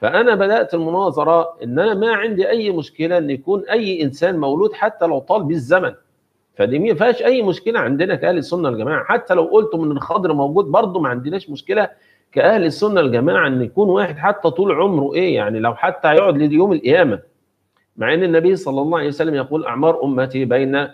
فانا بدات المناظره ان انا ما عندي اي مشكله ان يكون اي انسان مولود حتى لو طال بيه الزمن فدي ما فيهاش اي مشكله عندنا كاهل السنه الجماعه حتى لو قلت من الخضر موجود برضه ما عندناش مشكله كاهل السنه الجماعه ان يكون واحد حتى طول عمره ايه يعني لو حتى هيقعد ليوم القيامه مع ان النبي صلى الله عليه وسلم يقول اعمار امتي بين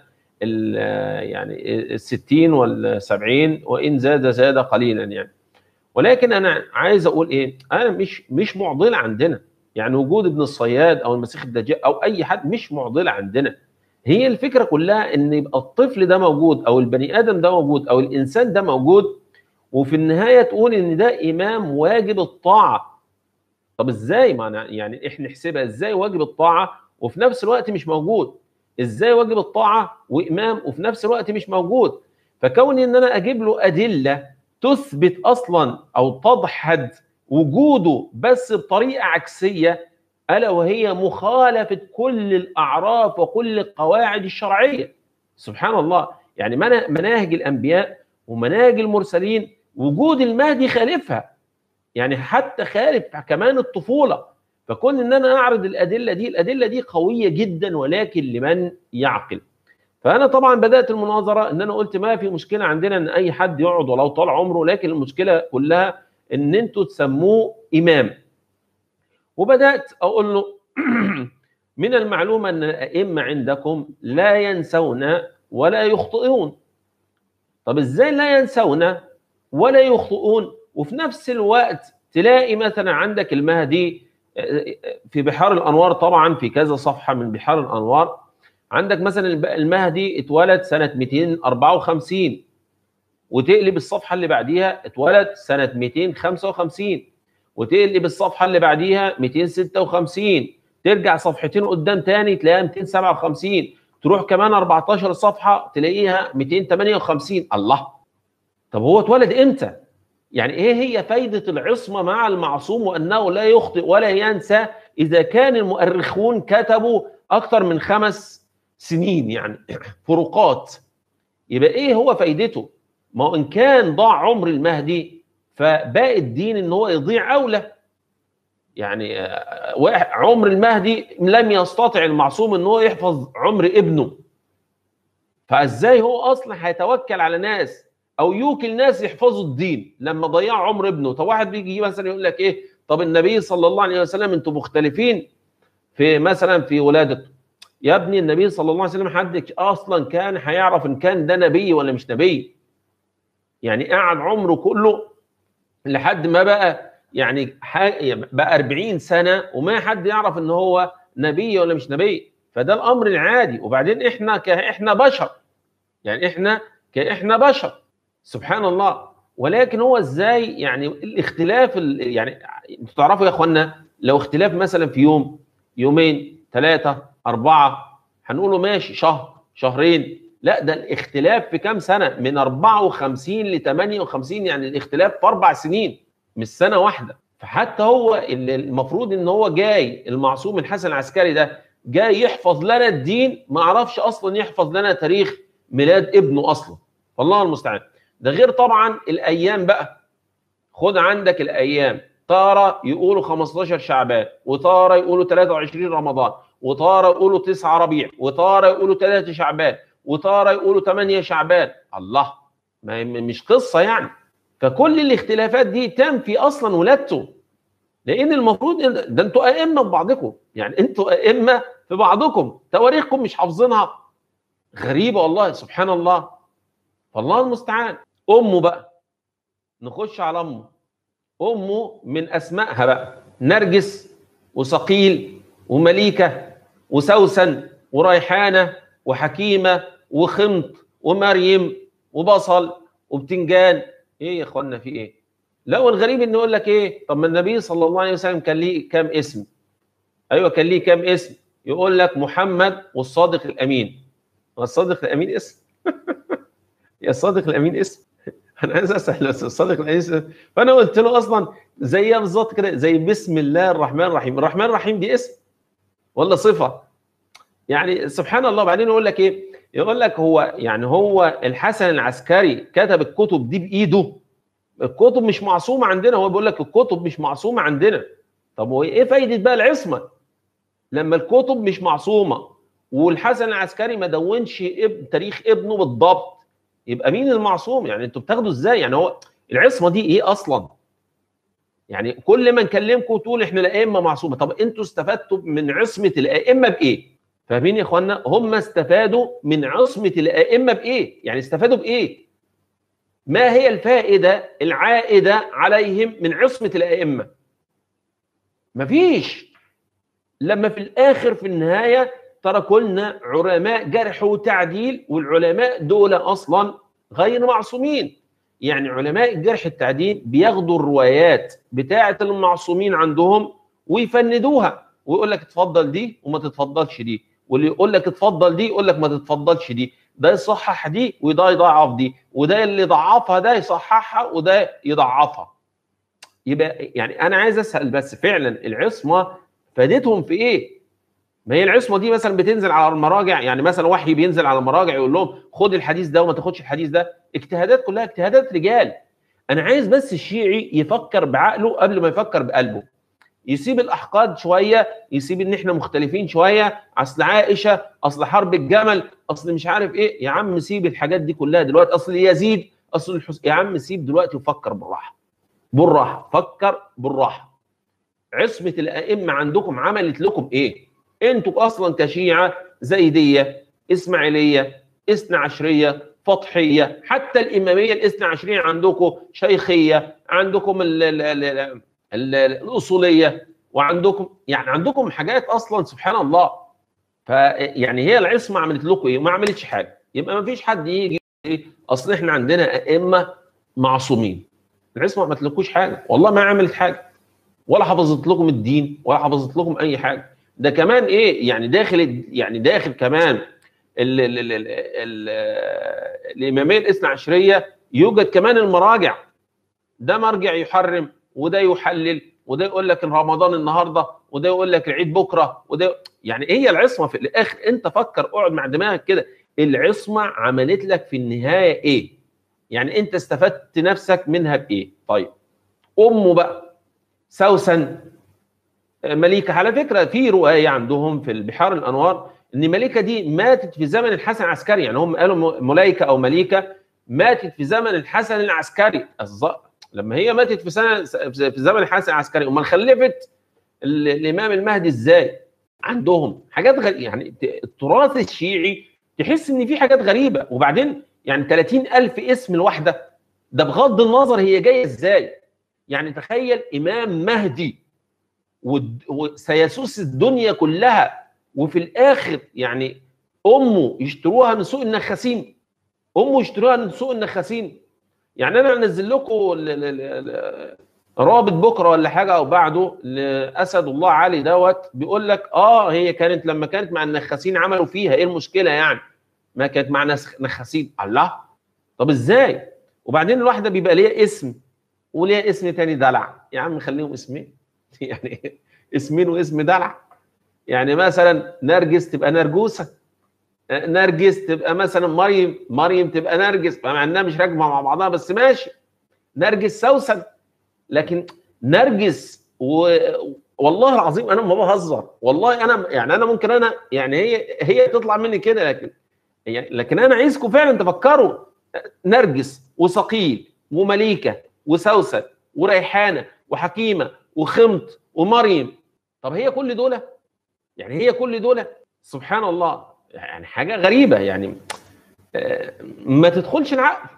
يعني الستين والسبعين وان زاد زاد قليلا يعني ولكن انا عايز اقول ايه انا مش مش معضله عندنا يعني وجود ابن الصياد او المسيح الدجال او اي حد مش معضله عندنا هي الفكره كلها ان يبقى الطفل ده موجود او البني ادم ده موجود او الانسان ده موجود وفي النهايه تقول ان ده امام واجب الطاعه طب ازاي ما يعني احنا نحسبها ازاي واجب الطاعه وفي نفس الوقت مش موجود ازاي واجب الطاعه وامام وفي نفس الوقت مش موجود فكوني ان انا اجيب له ادله تثبت اصلا او تضحد وجوده بس بطريقه عكسيه الا وهي مخالفه كل الاعراف وكل القواعد الشرعيه سبحان الله يعني مناهج الانبياء ومناهج المرسلين وجود المهدي خالفها يعني حتى خالف كمان الطفوله فكون ان انا اعرض الادله دي الادله دي قويه جدا ولكن لمن يعقل فانا طبعا بدات المناظره ان انا قلت ما في مشكله عندنا ان اي حد يقعد ولو طال عمره لكن المشكله كلها ان انتوا تسموه امام وبدات اقول له من المعلوم ان الائمه عندكم لا ينسون ولا يخطئون طب ازاي لا ينسون ولا يخطئون وفي نفس الوقت تلاقي مثلا عندك المهدي في بحار الانوار طبعا في كذا صفحه من بحار الانوار عندك مثلا المهدي اتولد سنه 254 وتقلب الصفحه اللي بعديها اتولد سنه 255 وتقلب الصفحه اللي بعديها 256 ترجع صفحتين قدام تاني تلاقيها 257 تروح كمان 14 صفحه تلاقيها 258 الله طب هو اتولد امتى؟ يعني ايه هي فايده العصمه مع المعصوم وانه لا يخطئ ولا ينسى اذا كان المؤرخون كتبوا اكثر من خمس سنين يعني فروقات يبقى ايه هو فايدته؟ ما هو ان كان ضاع عمر المهدي فباقي الدين ان هو يضيع اولى يعني عمر المهدي لم يستطع المعصوم ان هو يحفظ عمر ابنه فازاي هو اصلا هيتوكل على ناس او يوكل ناس يحفظوا الدين لما ضيعوا عمر ابنه طب واحد بيجي مثلا يقول لك ايه طب النبي صلى الله عليه وسلم انتم مختلفين في مثلا في ولادته يا ابني النبي صلى الله عليه وسلم حد اصلا كان هيعرف ان كان ده نبي ولا مش نبي يعني قعد عمره كله لحد ما بقى يعني بقى 40 سنه وما حد يعرف ان هو نبي ولا مش نبي فده الامر العادي وبعدين احنا كاحنا بشر يعني احنا كاحنا بشر سبحان الله ولكن هو ازاي يعني الاختلاف يعني انتوا تعرفوا يا اخوانا لو اختلاف مثلا في يوم يومين ثلاثه اربعه هنقوله ماشي شهر شهرين لا ده الاختلاف في كام سنه من 54 ل 58 يعني الاختلاف في اربع سنين مش سنه واحده فحتى هو اللي المفروض ان هو جاي المعصوم الحسن العسكري ده جاي يحفظ لنا الدين ما عرفش اصلا يحفظ لنا تاريخ ميلاد ابنه اصلا والله المستعان ده غير طبعا الايام بقى خد عندك الايام تارة يقولوا 15 شعبان وتارة يقولوا 23 رمضان وتارة يقولوا 9 ربيع وتارة يقولوا 3 شعبان وتارة يقولوا 8 شعبان الله ما مش قصة يعني فكل الاختلافات دي تنفي اصلا ولادته لان المفروض ده انتوا ائمه في بعضكم يعني انتوا ائمه في بعضكم تواريخكم مش حافظينها غريبه والله سبحان الله فالله المستعان امه بقى نخش على امه امه من اسمائها بقى نرجس وصقيل ومليكه وسوسن وريحانه وحكيمه وخمط ومريم وبصل وبتنجان ايه يا اخوانا في ايه؟ لا والغريب انه يقول لك ايه؟ طب ما النبي صلى الله عليه وسلم كان ليه كام اسم؟ ايوه كان ليه كام اسم؟ يقول لك محمد والصادق الامين. الصادق الامين اسم؟ يا الصادق الامين اسم؟ انا عايز اسال الصادق الامين اسم فانا قلت له اصلا زيها بالظبط كده زي بسم الله الرحمن الرحيم، الرحمن الرحيم دي اسم ولا صفه؟ يعني سبحان الله بعدين يقول لك ايه؟ يقول لك هو يعني هو الحسن العسكري كتب الكتب دي بايده الكتب مش معصومه عندنا هو بيقول لك الكتب مش معصومه عندنا طب وايه فايده بقى العصمه لما الكتب مش معصومه والحسن العسكري ما دونش اب تاريخ ابنه بالضبط يبقى مين المعصوم يعني انتوا بتاخدوا ازاي يعني هو العصمه دي ايه اصلا يعني كل ما نكلمكم تقول احنا الائمه معصومه طب انتوا استفدتوا من عصمه الائمه بايه فاهمين يا اخوانا هم استفادوا من عصمه الائمه بايه يعني استفادوا بايه ما هي الفائده العائده عليهم من عصمه الائمه مفيش لما في الاخر في النهايه تركوا لنا علماء جرح وتعديل والعلماء دول اصلا غير معصومين يعني علماء الجرح التعديل بياخدوا الروايات بتاعه المعصومين عندهم ويفندوها ويقول لك اتفضل دي وما تتفضلش دي واللي يقول لك اتفضل دي يقول لك ما تتفضلش دي ده يصحح دي وده يضعف دي وده اللي ضعفها ده يصححها وده يضعفها يبقى يعني انا عايز اسال بس فعلا العصمه فادتهم في ايه ما هي العصمه دي مثلا بتنزل على المراجع يعني مثلا وحي بينزل على المراجع يقول لهم خد الحديث ده وما تاخدش الحديث ده اجتهادات كلها اجتهادات رجال انا عايز بس الشيعي يفكر بعقله قبل ما يفكر بقلبه يسيب الاحقاد شويه يسيب ان احنا مختلفين شويه اصل عائشه اصل حرب الجمل اصل مش عارف ايه يا عم سيب الحاجات دي كلها دلوقتي اصل يزيد اصل الحس... يا عم سيب دلوقتي وفكر بالراحه بالراحه فكر بالراحه عصمه الائمه عندكم عملت لكم ايه انتوا اصلا كشيعه زيديه اسماعيليه اثنا عشريه فطحيه حتى الاماميه الاثنا عشريه عندكم شيخيه عندكم ال ال ال ال ال الاصوليه وعندكم يعني عندكم حاجات اصلا سبحان الله فيعني هي العصمه عملت لكم ايه؟ ما عملتش حاجه يبقى ما فيش حد يجي ايه اصل احنا عندنا ائمه معصومين العصمه ما عملتلكوش حاجه والله ما عملت حاجه ولا حفظت لكم الدين ولا حفظت لكم اي حاجه ده كمان ايه يعني داخل يعني داخل كمان ال ال ال ال ال الاماميه الاثنى عشريه يوجد كمان المراجع ده مرجع يحرم وده يحلل وده يقول لك رمضان النهارده وده يقول لك العيد بكره وده يعني هي إيه العصمه في الاخر انت فكر اقعد مع دماغك كده العصمه عملت لك في النهايه ايه؟ يعني انت استفدت نفسك منها بايه؟ طيب امه بقى سوسن مليكه على فكره في روايه عندهم في البحار الانوار ان مليكه دي ماتت في زمن الحسن العسكري يعني هم قالوا مليكه او مليكه ماتت في زمن الحسن العسكري لما هي ماتت في سنه في زمن الحسن العسكري امال خلفت الامام المهدي ازاي؟ عندهم حاجات غريبه يعني التراث الشيعي تحس ان في حاجات غريبه وبعدين يعني 30000 اسم الواحده ده بغض النظر هي جايه ازاي يعني تخيل امام مهدي وسيسوس الدنيا كلها وفي الاخر يعني امه يشتروها من سوق النخاسين امه يشتروها من سوق النخاسين يعني انا انزل لكم رابط بكره ولا حاجه او بعده لاسد الله علي دوت بيقول لك اه هي كانت لما كانت مع النخاسين عملوا فيها ايه المشكله يعني ما كانت مع نخاسين الله طب ازاي وبعدين الواحده بيبقى ليها اسم وليها اسم تاني دلع يا عم خليهم اسمين يعني اسمين واسم دلع يعني مثلا نرجس تبقى نرجوسه نرجس تبقى مثلا مريم مريم تبقى نرجس مع انها مش راكبه مع بعضها بس ماشي نرجس سوسن لكن نرجس و... والله العظيم انا ما بهزر والله انا يعني انا ممكن انا يعني هي هي تطلع مني كده لكن يعني لكن انا عايزكم فعلا تفكروا نرجس وصقيل ومليكه وسوسن وريحانه وحكيمه وخمط ومريم طب هي كل دول يعني هي كل دول سبحان الله يعني حاجه غريبه يعني ما تدخلش العقل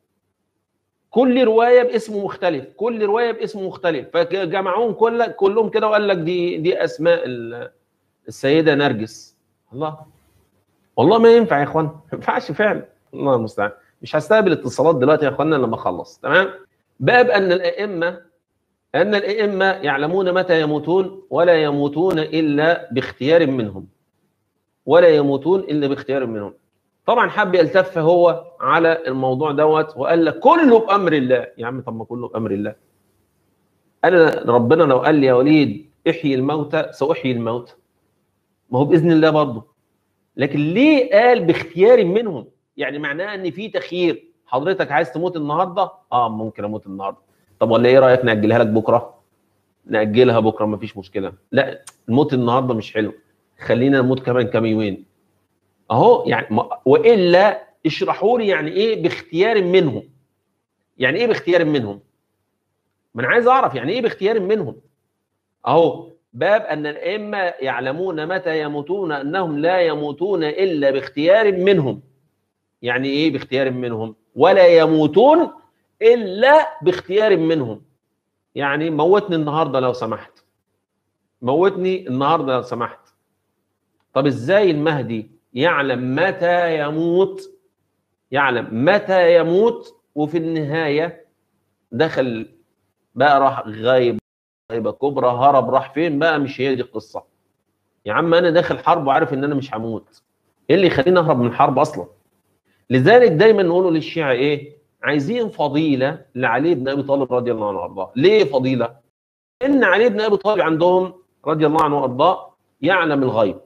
كل روايه باسم مختلف كل روايه باسم مختلف فجمعوهم كل كلهم كده وقال لك دي دي اسماء السيده نرجس الله والله ما ينفع يا اخوان ما ينفعش فعلا الله المستعان مش هستقبل اتصالات دلوقتي يا اخوانا لما اخلص تمام باب ان الائمه ان الائمه يعلمون متى يموتون ولا يموتون الا باختيار منهم ولا يموتون الا باختيار منهم طبعا حب يلتف هو على الموضوع دوت وقال لك كله بامر الله يا عم طب ما كله بامر الله انا ربنا لو قال لي يا وليد احيي الموتى ساحيي الموتى ما هو باذن الله برضه لكن ليه قال باختيار منهم يعني معناه ان في تخيير حضرتك عايز تموت النهارده اه ممكن اموت النهارده طب ولا ايه رايك ناجلها لك بكره ناجلها بكره ما فيش مشكله لا الموت النهارده مش حلو خلينا نموت كمان كام يومين اهو يعني ما- والا اشرحوا لي يعني ايه باختيار منهم يعني ايه باختيار منهم ما انا عايز اعرف يعني ايه باختيار منهم اهو باب ان الائمه يعلمون متى يموتون انهم لا يموتون الا باختيار منهم يعني ايه باختيار منهم ولا يموتون الا باختيار منهم يعني موتني النهارده لو سمحت موتني النهارده لو سمحت طب ازاي المهدي يعلم متى يموت يعلم متى يموت وفي النهايه دخل بقى راح غايب غيبه كبرى هرب راح فين بقى مش هي دي القصه يا عم انا داخل حرب وعارف ان انا مش هموت ايه اللي يخليني اهرب من الحرب اصلا لذلك دايما نقولوا للشيعة ايه عايزين فضيلة لعلي بن ابي طالب رضي الله عنه وارضاه ليه فضيلة ان علي بن ابي طالب عندهم رضي الله عنه وارضاه يعلم الغيب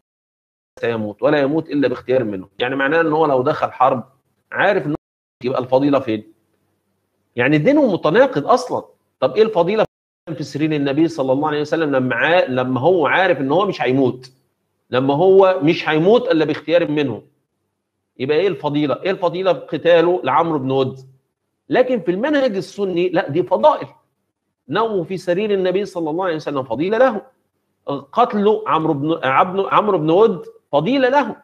سيموت ولا يموت الا باختيار منه يعني معناه ان هو لو دخل حرب عارف انه يبقى الفضيلة فين يعني دينه متناقض اصلا طب ايه الفضيلة في سرير النبي صلى الله عليه وسلم لما عا... لما هو عارف ان هو مش هيموت لما هو مش هيموت الا باختيار منه يبقى ايه الفضيله؟ ايه الفضيله في قتاله لعمرو بن ود؟ لكن في المنهج السني لا دي فضائل. نوم في سرير النبي صلى الله عليه وسلم فضيله له. قتل عمرو بن عبد عمرو بن ود فضيله له.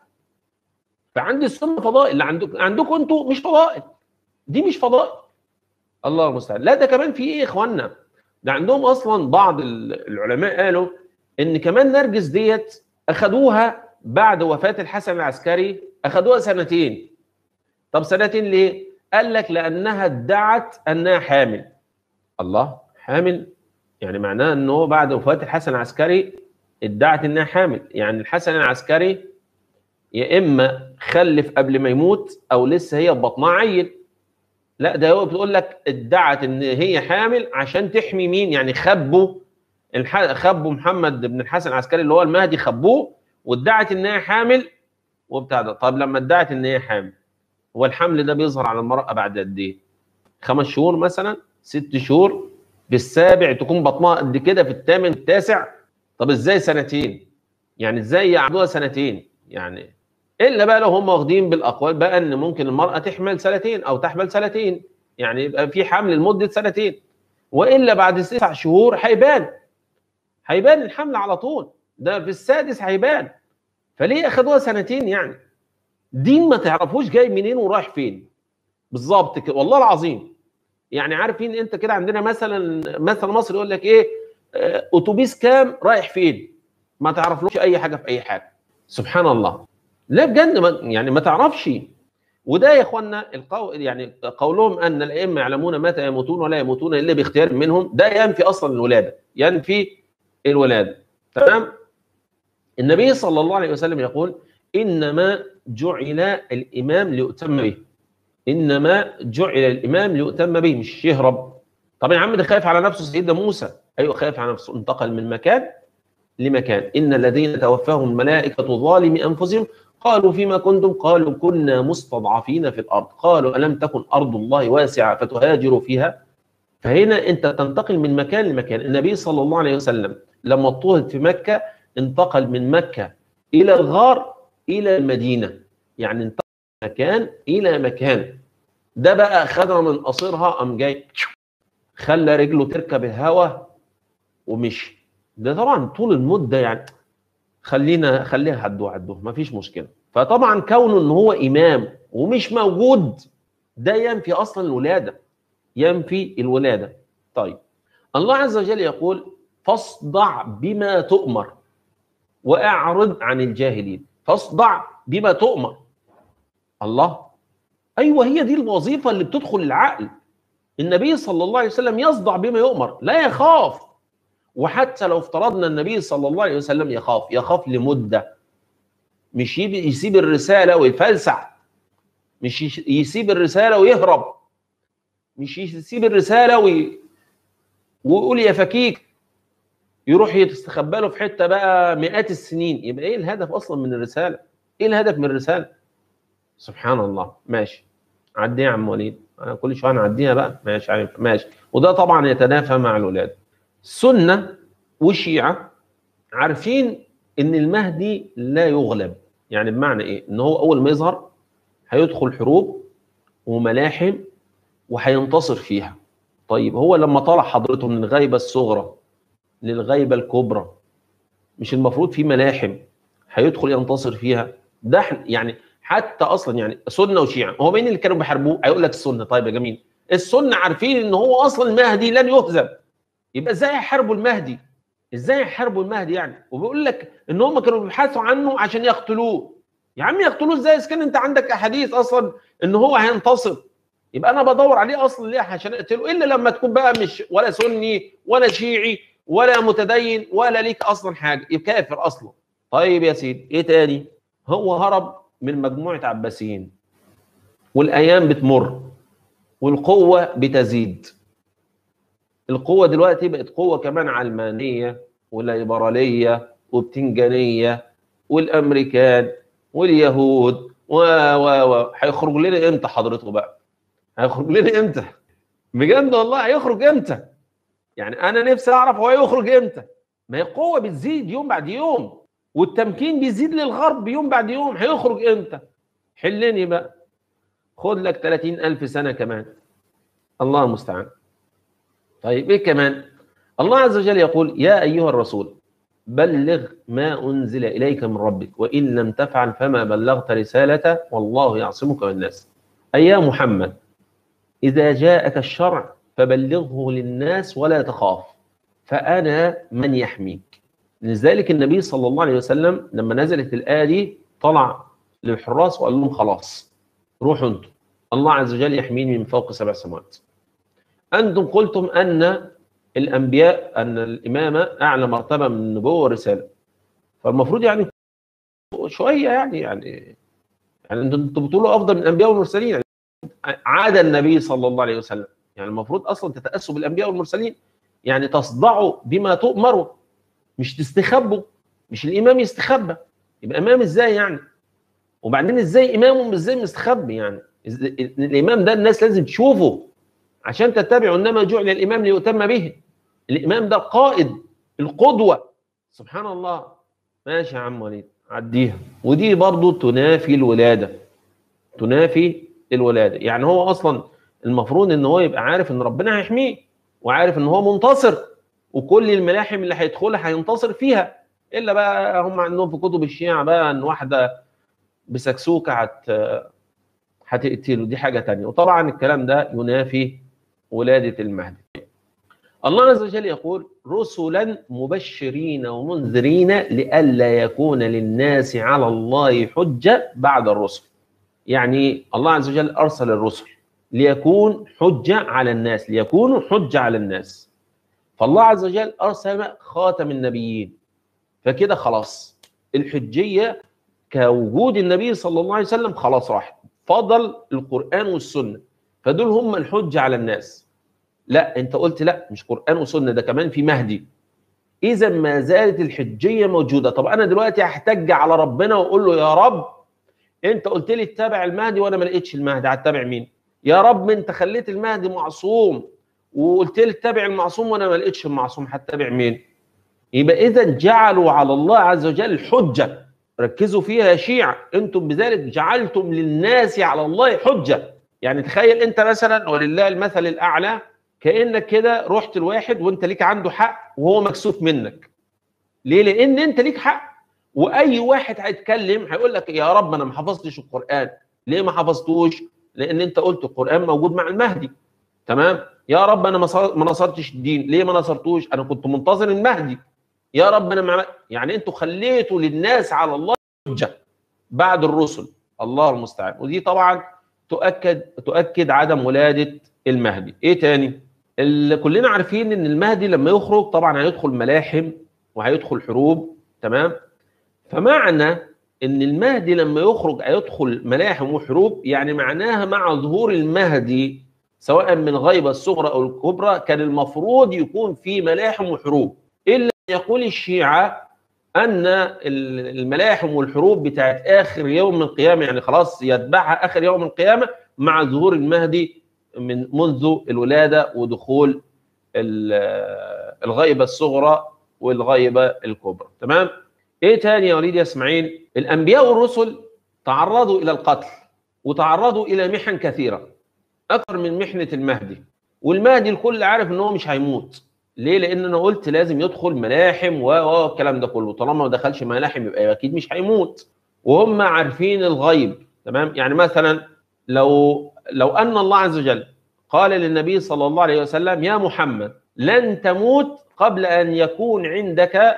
فعند السنه فضائل اللي عندكم عندكم انتوا مش فضائل. دي مش فضائل. الله المستعان. لا ده كمان في ايه يا اخوانا؟ ده عندهم اصلا بعض العلماء قالوا ان كمان نرجس ديت اخذوها بعد وفاه الحسن العسكري اخذوها سنتين طب سنتين ليه قال لك لانها ادعت انها حامل الله حامل يعني معناه ان هو بعد وفاه الحسن العسكري ادعت انها حامل يعني الحسن العسكري يا اما خلف قبل ما يموت او لسه هي في بطنها عيل لا ده هو بتقول لك ادعت ان هي حامل عشان تحمي مين يعني خبوا الح... خبوا محمد بن الحسن العسكري اللي هو المهدي خبوه وادعت ان هي حامل وبتاع ده طب لما ادعت ان هي حامل هو الحمل ده بيظهر على المراه بعد قد ايه؟ خمس شهور مثلا ست شهور في السابع تكون بطنها قد كده في الثامن التاسع طب ازاي سنتين؟ يعني ازاي يعدوها سنتين؟ يعني الا بقى لو هم واخدين بالاقوال بقى ان ممكن المراه تحمل سنتين او تحمل سنتين يعني يبقى في حمل لمده سنتين والا بعد تسع شهور هيبان هيبان الحمل على طول ده في السادس هيبان فليه اخدوها سنتين يعني دين ما تعرفوش جاي منين ورايح فين بالظبط كده والله العظيم يعني عارفين انت كده عندنا مثلا مثل مصر يقول لك ايه اه اتوبيس كام رايح فين ما تعرفلوش اي حاجه في اي حاجه سبحان الله لا بجد يعني ما تعرفش وده يا اخوانا القو... يعني قولهم ان الائمه يعلمون متى يموتون ولا يموتون الا باختيار منهم ده ينفي اصلا الولاده ينفي الولاده تمام النبي صلى الله عليه وسلم يقول انما جعل الامام ليؤتم به انما جعل الامام ليؤتم به مش يهرب طب يا عم ده خايف على نفسه سيدنا موسى ايوه خايف على نفسه انتقل من مكان لمكان ان الذين توفاهم الملائكه ظالمي انفسهم قالوا فيما كنتم قالوا كنا مستضعفين في الارض قالوا الم تكن ارض الله واسعه فتهاجروا فيها فهنا انت تنتقل من مكان لمكان النبي صلى الله عليه وسلم لما اضطهد في مكه انتقل من مكه الى الغار الى المدينه يعني انتقل من مكان الى مكان ده بقى خدها من قصيرها قام جاي خلى رجله تركب الهواء ومشي ده طبعا طول المده يعني خلينا خليها هدوه هدوه مفيش مشكله فطبعا كونه ان هو امام ومش موجود ده ينفي اصلا الولاده ينفي الولاده طيب الله عز وجل يقول فاصدع بما تؤمر واعرض عن الجاهلين فاصدع بما تؤمر الله ايوه هي دي الوظيفه اللي بتدخل العقل النبي صلى الله عليه وسلم يصدع بما يؤمر لا يخاف وحتى لو افترضنا النبي صلى الله عليه وسلم يخاف يخاف لمده مش يسيب الرساله ويفلسع مش يسيب الرساله ويهرب مش يسيب الرساله وي... ويقول يا فكيك يروح يستخبى له في حته بقى مئات السنين يبقى ايه الهدف اصلا من الرساله؟ ايه الهدف من الرساله؟ سبحان الله ماشي عديها يا عم وليد انا كل شويه نعديها بقى ماشي عارف ماشي وده طبعا يتنافى مع الولاد سنه وشيعه عارفين ان المهدي لا يغلب يعني بمعنى ايه ان هو اول ما يظهر هيدخل حروب وملاحم وهينتصر فيها طيب هو لما طلع حضرته من الغيبه الصغرى للغيبه الكبرى مش المفروض في ملاحم هيدخل ينتصر فيها ده يعني حتى اصلا يعني سنه وشيعه هو مين اللي كانوا بيحاربوه هيقول لك السنه طيب يا جميل السنه عارفين ان هو اصلا المهدي لن يهزم يبقى ازاي يحاربوا المهدي ازاي يحاربوا المهدي يعني وبيقول لك ان هم كانوا بيبحثوا عنه عشان يقتلوه يا عم يقتلوه ازاي اذا كان انت عندك احاديث اصلا ان هو هينتصر يبقى انا بدور عليه اصلا ليه عشان اقتله الا لما تكون بقى مش ولا سني ولا شيعي ولا متدين ولا ليك اصلا حاجه يبقى كافر اصلا طيب يا سيدي ايه تاني هو هرب من مجموعه عباسيين والايام بتمر والقوه بتزيد القوه دلوقتي بقت قوه كمان علمانيه وليبراليه وبتنجانيه والامريكان واليهود و و و هيخرج لنا امتى حضرته بقى؟ هيخرج لنا امتى؟ بجد والله هيخرج امتى؟ يعني انا نفسي اعرف هو هيخرج امتى؟ ما هي القوه بتزيد يوم بعد يوم والتمكين بيزيد للغرب يوم بعد يوم هيخرج امتى؟ حلني بقى خد لك 30000 سنه كمان الله المستعان طيب ايه كمان؟ الله عز وجل يقول يا ايها الرسول بلغ ما انزل اليك من ربك وان لم تفعل فما بلغت رسالته والله يعصمك من الناس. اي يا محمد اذا جاءك الشرع فبلغه للناس ولا تخاف فانا من يحميك. لذلك النبي صلى الله عليه وسلم لما نزلت الايه دي طلع للحراس وقال لهم خلاص روحوا انتم الله عز وجل يحميني من فوق سبع سماوات. انتم قلتم ان الانبياء ان الامامه اعلى مرتبه من النبوه والرساله فالمفروض يعني شويه يعني يعني يعني انتم بتقولوا افضل من الانبياء والمرسلين يعني عاد النبي صلى الله عليه وسلم يعني المفروض اصلا تتاسوا بالانبياء والمرسلين يعني تصدعوا بما تؤمروا مش تستخبوا مش الامام يستخبى يبقى امام ازاي يعني وبعدين ازاي امامه ازاي مستخبي يعني الامام ده الناس لازم تشوفه عشان تتبعوا انما جعل الامام ليؤتم به الامام ده القائد القدوه سبحان الله ماشي يا عم وليد عديها ودي برضو تنافي الولاده تنافي الولاده يعني هو اصلا المفروض ان هو يبقى عارف ان ربنا هيحميه وعارف ان هو منتصر وكل الملاحم اللي هيدخلها هينتصر فيها الا بقى هم عندهم في كتب الشيعة بقى ان واحده بسكسوكه هت هتقتله دي حاجه تانية وطبعا الكلام ده ينافي ولاده المهدي الله عز وجل يقول رسلا مبشرين ومنذرين لئلا يكون للناس على الله حجه بعد الرسل يعني الله عز وجل ارسل الرسل ليكون حجه على الناس ليكونوا حجه على الناس فالله عز وجل ارسل خاتم النبيين فكده خلاص الحجيه كوجود النبي صلى الله عليه وسلم خلاص راحت فضل القران والسنه فدول هم الحجه على الناس لا انت قلت لا مش قران وسنه ده كمان في مهدي اذا ما زالت الحجيه موجوده طب انا دلوقتي هحتج على ربنا واقول له يا رب انت قلت لي اتبع المهدي وانا ما لقيتش المهدي هتبع مين يا رب انت خليت المهدي معصوم وقلت لي اتبع المعصوم وانا ما لقيتش المعصوم هتبع مين يبقى اذا جعلوا على الله عز وجل حجه ركزوا فيها يا شيعة انتم بذلك جعلتم للناس على الله حجه يعني تخيل انت مثلا ولله المثل الاعلى كانك كده رحت لواحد وانت ليك عنده حق وهو مكسوف منك ليه لان انت ليك حق واي واحد هيتكلم هيقول لك يا رب انا ما حفظتش القران ليه ما حفظتوش لان انت قلت القران موجود مع المهدي تمام يا رب انا ما نصرتش الدين ليه ما نصرتوش انا كنت منتظر المهدي يا رب انا ما يعني انتوا خليتوا للناس على الله حجه بعد الرسل الله المستعان ودي طبعا تؤكد تؤكد عدم ولاده المهدي ايه تاني اللي كلنا عارفين ان المهدي لما يخرج طبعا هيدخل ملاحم وهيدخل حروب تمام فمعنى ان المهدي لما يخرج هيدخل ملاحم وحروب يعني معناها مع ظهور المهدي سواء من غيبة الصغرى او الكبرى كان المفروض يكون في ملاحم وحروب الا يقول الشيعة ان الملاحم والحروب بتاعت اخر يوم من القيامة يعني خلاص يتبعها اخر يوم من القيامة مع ظهور المهدي من منذ الولادة ودخول الغيبه الصغرى والغيبه الكبرى تمام ايه تاني يا وليد يا اسماعيل الانبياء والرسل تعرضوا الى القتل وتعرضوا الى محن كثيره اكثر من محنه المهدي والمهدي الكل عارف ان هو مش هيموت ليه لان انا قلت لازم يدخل ملاحم والكلام ده كله طالما ما دخلش ملاحم يبقى اكيد مش هيموت وهم عارفين الغيب تمام يعني مثلا لو لو ان الله عز وجل قال للنبي صلى الله عليه وسلم يا محمد لن تموت قبل ان يكون عندك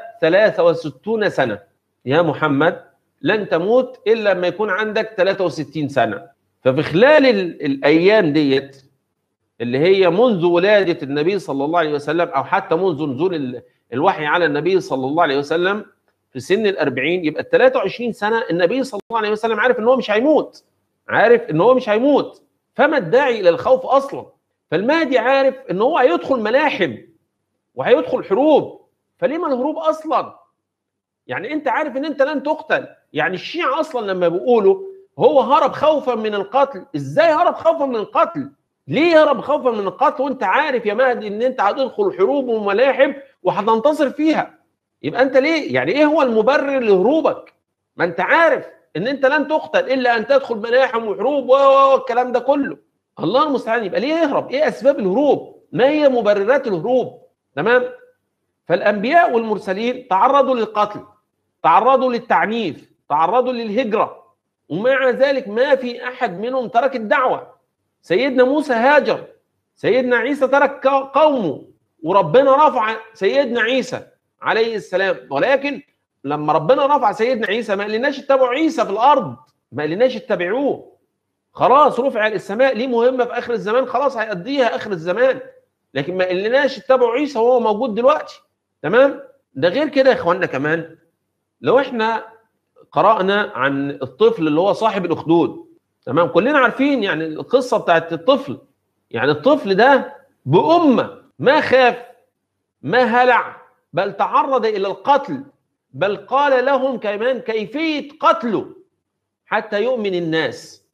63 سنه يا محمد لن تموت الا لما يكون عندك 63 سنه ففي خلال الايام ديت اللي هي منذ ولاده النبي صلى الله عليه وسلم او حتى منذ نزول الوحي على النبي صلى الله عليه وسلم في سن ال 40 يبقى ال 23 سنه النبي صلى الله عليه وسلم عارف ان هو مش هيموت عارف ان هو مش هيموت فما الداعي الى الخوف اصلا فالمهدي عارف ان هو هيدخل ملاحم وهيدخل حروب فليه الهروب اصلا يعني انت عارف ان انت لن تقتل يعني الشيعة اصلا لما بيقولوا هو هرب خوفا من القتل ازاي هرب خوفا من القتل ليه هرب خوفا من القتل وانت عارف يا مهدي ان انت هتدخل حروب وملاحم وهتنتصر فيها يبقى انت ليه يعني ايه هو المبرر لهروبك ما انت عارف ان انت لن تقتل الا ان تدخل ملاحم وحروب والكلام ده كله الله المستعان يبقى ليه يهرب ايه اسباب الهروب ما هي مبررات الهروب تمام فالانبياء والمرسلين تعرضوا للقتل تعرضوا للتعنيف تعرضوا للهجره ومع ذلك ما في احد منهم ترك الدعوه سيدنا موسى هاجر سيدنا عيسى ترك قومه وربنا رفع سيدنا عيسى عليه السلام ولكن لما ربنا رفع سيدنا عيسى ما قالناش اتبعوا عيسى في الارض ما قالناش اتبعوه خلاص رفع السماء ليه مهمه في اخر الزمان خلاص هيأديها اخر الزمان لكن ما قالناش اتبعوا عيسى وهو موجود دلوقتي تمام ده غير كده يا اخوانا كمان لو احنا قرأنا عن الطفل اللي هو صاحب الاخدود تمام كلنا عارفين يعني القصه بتاعت الطفل يعني الطفل ده بأمة ما خاف ما هلع بل تعرض الى القتل بل قال لهم كمان كيفيه قتله حتى يؤمن الناس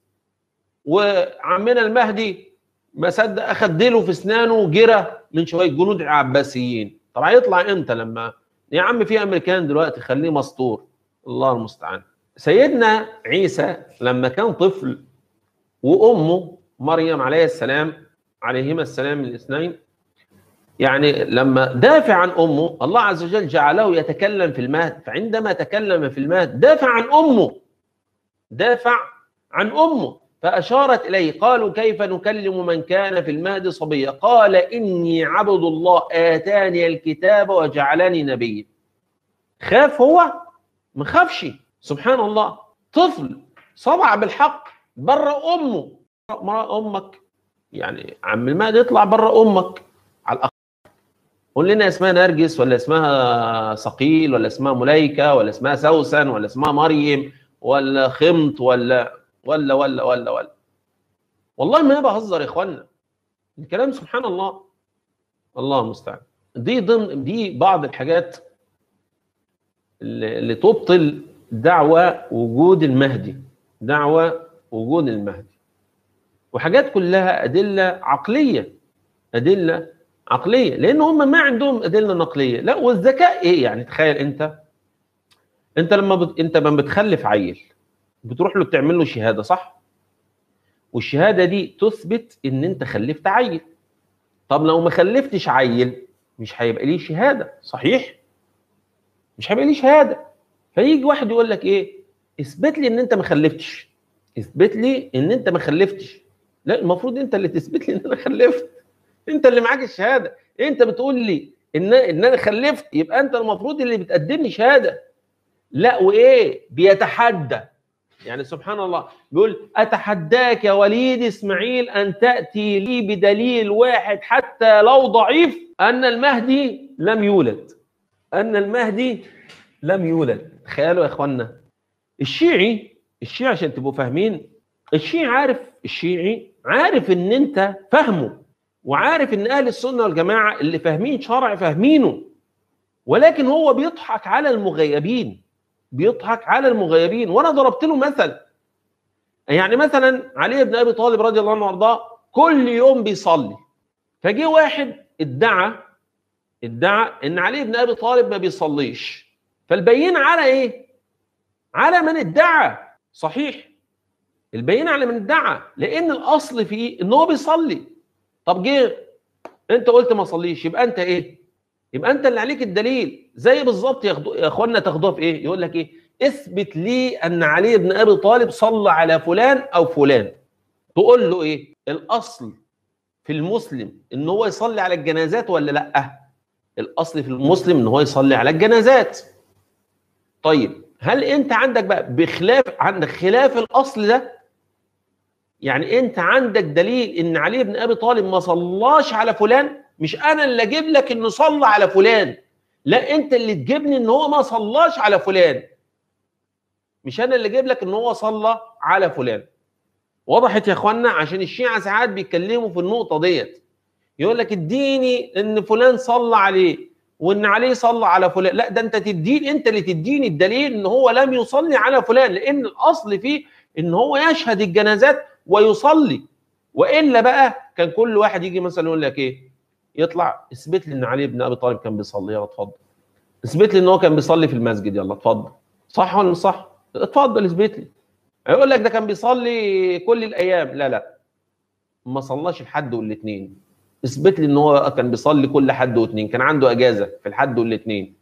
وعمنا المهدي ما صدق اخد ديله في اسنانه وجرى من شويه جنود عباسيين طب هيطلع امتى لما يا عم في امريكان دلوقتي خليه مسطور الله المستعان سيدنا عيسى لما كان طفل وامه مريم عليه السلام عليهما السلام الاثنين يعني لما دافع عن امه الله عز وجل جعله يتكلم في المهد فعندما تكلم في المهد دافع عن امه دافع عن امه فاشارت اليه قالوا كيف نكلم من كان في المهد صبيا قال اني عبد الله اتاني الكتاب وجعلني نبيا خاف هو ما خافش سبحان الله طفل صدع بالحق بره امه امك يعني عم المهد يطلع بره امك على الاقل قول لنا اسمها نرجس ولا اسمها صقيل ولا اسمها ملائكه ولا اسمها سوسن ولا اسمها مريم ولا خمط ولا ولا ولا ولا ولا والله ما بهزر يا اخوانا الكلام سبحان الله الله المستعان دي ضمن دي بعض الحاجات اللي تبطل دعوة وجود المهدي دعوة وجود المهدي وحاجات كلها أدلة عقلية أدلة عقليه لان هم ما عندهم ادله نقليه لا والذكاء ايه يعني تخيل انت انت لما بت... انت لما بتخلف عيل بتروح له بتعمل له شهاده صح والشهاده دي تثبت ان انت خلفت عيل طب لو ما خلفتش عيل مش هيبقى ليه شهاده صحيح مش هيبقى ليه شهاده فيجي واحد يقول لك ايه اثبت لي ان انت ما خلفتش اثبت لي ان انت ما خلفتش لا المفروض انت اللي تثبت لي ان انا خلفت انت اللي معاك الشهاده انت بتقول لي ان ان انا خلفت يبقى انت المفروض اللي بتقدم لي شهاده لا وايه بيتحدى يعني سبحان الله بيقول اتحداك يا وليد اسماعيل ان تاتي لي بدليل واحد حتى لو ضعيف ان المهدي لم يولد ان المهدي لم يولد تخيلوا يا اخوانا الشيعي الشيعي عشان تبقوا فاهمين الشيعي عارف الشيعي عارف ان انت فاهمه وعارف ان اهل السنه والجماعه اللي فاهمين شرع فاهمينه ولكن هو بيضحك على المغيبين بيضحك على المغيبين وانا ضربت له مثل يعني مثلا علي بن ابي طالب رضي الله عنه وارضاه كل يوم بيصلي فجه واحد ادعى ادعى ان علي بن ابي طالب ما بيصليش فالبينه على ايه على من ادعى صحيح البينه على من ادعى لان الاصل فيه ان هو بيصلي طب جه انت قلت ما صليش يبقى انت ايه يبقى انت اللي عليك الدليل زي بالظبط يا اخوانا تاخدوها في ايه يقول لك ايه اثبت لي ان علي بن ابي طالب صلى على فلان او فلان تقول له ايه الاصل في المسلم ان هو يصلي على الجنازات ولا لا الاصل في المسلم ان هو يصلي على الجنازات طيب هل انت عندك بقى بخلاف عندك خلاف الاصل ده يعني انت عندك دليل ان علي بن ابي طالب ما صلاش على فلان مش انا اللي اجيب لك انه صلى على فلان لا انت اللي تجيبني ان هو ما صلاش على فلان مش انا اللي اجيب لك ان هو صلى على فلان وضحت يا اخوانا عشان الشيعة ساعات بيتكلموا في النقطة ديت يقول لك اديني ان فلان صلى عليه وان عليه صلى على فلان لا ده انت تديني انت اللي تديني الدليل ان هو لم يصلي على فلان لان الاصل فيه ان هو يشهد الجنازات ويصلي والا بقى كان كل واحد يجي مثلا يقول لك ايه يطلع اثبت لي ان علي بن ابي طالب كان بيصلي يلا اتفضل اثبت لي ان هو كان بيصلي في المسجد يلا اتفضل صح ولا مش صح اتفضل اثبت لي هيقول لك ده كان بيصلي كل الايام لا لا ما صلاش الحد والاثنين اثبت لي ان هو كان بيصلي كل حد واثنين كان عنده اجازه في الحد والاثنين